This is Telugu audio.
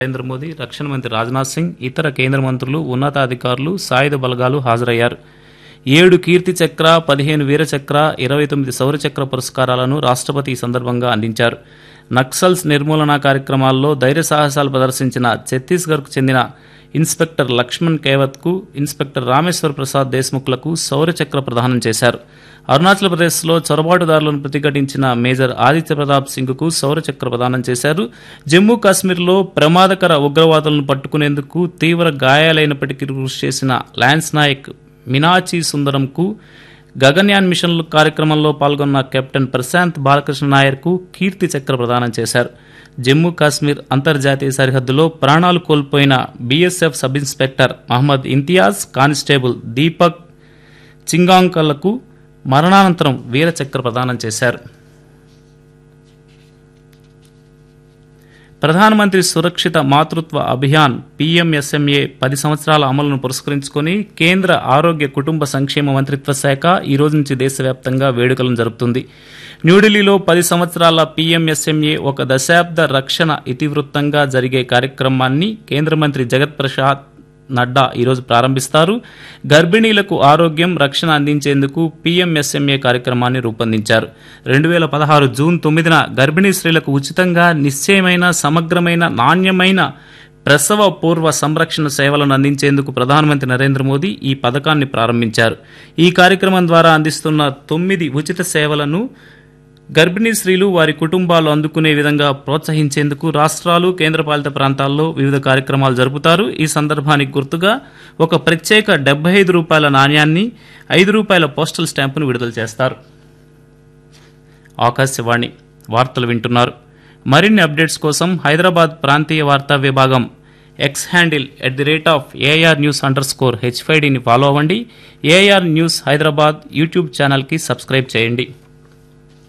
నరేంద్ర మోదీ రక్షణ మంత్రి రాజ్నాథ్ సింగ్ ఇతర కేంద్ర మంత్రులు ఉన్నతాధికారులు సాయుధ బలగాలు హాజరయ్యారు ఏడు కీర్తి చక్ర పదిహేను వీర చక్ర ఇరవై తొమ్మిది శౌర్య చక్ర పురస్కారాలను రాష్ట్రపతి ఈ సందర్భంగా అందించారు నక్సల్స్ నిర్మూలన కార్యక్రమాల్లో ధైర్య సాహసాలు ప్రదర్శించిన ఛత్తీస్గఢ్కు చెందిన ఇన్స్పెక్టర్ లక్ష్మణ్ కేవత్కు ఇన్స్పెక్టర్ రామేశ్వర్ ప్రసాద్ దేశ్ముఖ్లకు శౌర్య చక్ర ప్రదానం చేశారు అరుణాచల్ ప్రదేశ్లో చొరబాటుదారులను ప్రతిఘటించిన మేజర్ ఆదిత్య ప్రతాప్ సింగ్కు శౌర్య చక్ర ప్రదానం చేశారు జమ్మూ కాశ్మీర్లో ప్రమాదకర ఉగ్రవాదులను పట్టుకునేందుకు తీవ్ర గాయాలైనప్పటికీ కృషి చేసిన లాన్స్ నాయక్ మినాచి సుందరంకు గగన్యాన్ మిషన్ కార్యక్రమంలో పాల్గొన్న కెప్టెన్ ప్రశాంత్ బాలకృష్ణ నాయర్కు కీర్తి చక్ర ప్రదానం చేశారు జమ్మూ కాశ్మీర్ అంతర్జాతీయ సరిహద్దులో ప్రాణాలు కోల్పోయిన BSF sub inspector Mohammad Imtiaz constable Deepak చింగాంకలకు మరణానంతరం వీర చక్ర ప్రదానం చేశారు ప్రధానమంత్రి సురక్షిత మాతృత్వ అభియాన్ పీఎంఎస్ఎంఏ పది సంవత్సరాల అమలును పురస్కరించుకొని కేంద్ర ఆరోగ్య కుటుంబ సంక్షేమ మంత్రిత్వ శాఖ ఈ రోజు నుంచి దేశవ్యాప్తంగా వేడుకలను జరుపుతుంది న్యూఢిల్లీలో పది సంవత్సరాల పీఎంఎస్ఎంఏ ఒక దశాబ్ద రక్షణ ఇతివృత్తంగా జరిగే కార్యక్రమాన్ని కేంద్ర మంత్రి జగత్ ప్రసాద్ నడ్డా ఈరోజు ప్రారంభిస్తారు గర్భిణీలకు ఆరోగ్యం రక్షణ అందించేందుకు పీఎంఎస్ఎంఏ కార్యక్రమాన్ని రూపొందించారు రెండు వేల పదహారు జూన్ తొమ్మిదిన గర్భిణీ స్త్రీలకు ఉచితంగా నిశ్చయమైన సమగ్రమైన నాణ్యమైన ప్రసవ పూర్వ సంరక్షణ సేవలను అందించేందుకు ప్రధానమంత్రి నరేంద్ర మోదీ ఈ పథకాన్ని ప్రారంభించారు ఈ కార్యక్రమం ద్వారా అందిస్తున్న తొమ్మిది ఉచిత సేవలను గర్భిణీ స్త్రీలు వారి కుటుంబాలు అందుకునే విధంగా ప్రోత్సహించేందుకు రాష్ట్రాలు కేంద్రపాలిత ప్రాంతాల్లో వివిధ కార్యక్రమాలు జరుపుతారు ఈ సందర్భానికి గుర్తుగా ఒక ప్రత్యేక డెబ్బై ఐదు రూపాయల నాణ్యాన్ని ఐదు రూపాయల పోస్టల్ స్టాంపును విడుదల చేస్తారు ఆకాశవాణి వార్తలు వింటున్నారు మరిన్ని అప్డేట్స్ కోసం హైదరాబాద్ ప్రాంతీయ వార్తా విభాగం X handle at the rate of AR news underscore హెచ్ఫైడిని ఫాలో అవ్వండి ఏఆర్ న్యూస్ హైదరాబాద్ యూట్యూబ్ ఛానల్కి సబ్స్క్రైబ్ చేయండి